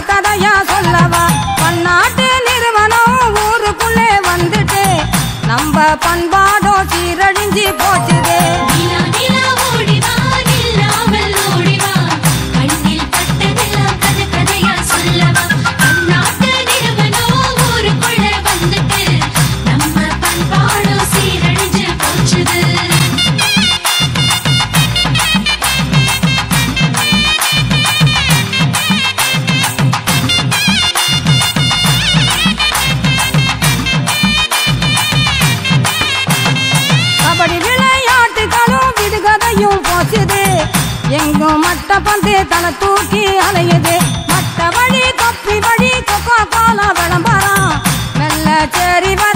கதையா சொல்லவா பன்னாட்டு நிறுவனம் ஊருக்குள்ளே வந்துட்டு நம்ம பண்பாடும் சீரழிஞ்சு போச்சுதே நிலா நிலா ஓடிவா நில்லாமல் ஓடிவா கண்ணில் பட்டதெல்லாம் கதை கதையா சொல்லவா அந்நாட்டு நிறுவனோ ஊருக்குள்ள வந்துட்டு நம்ம பண்பாடோ சீரழிஞ்சு போச்சுது கபடி விளையாட்டுகளும் விடுகதையும் போச்சுது எங்கும் மட்ட பந்து தலை தூக்கி அலையுது மட்ட வழி தொப்பி வழி கொக்கோ கோலா விளம்பரம் மெல்ல சேரி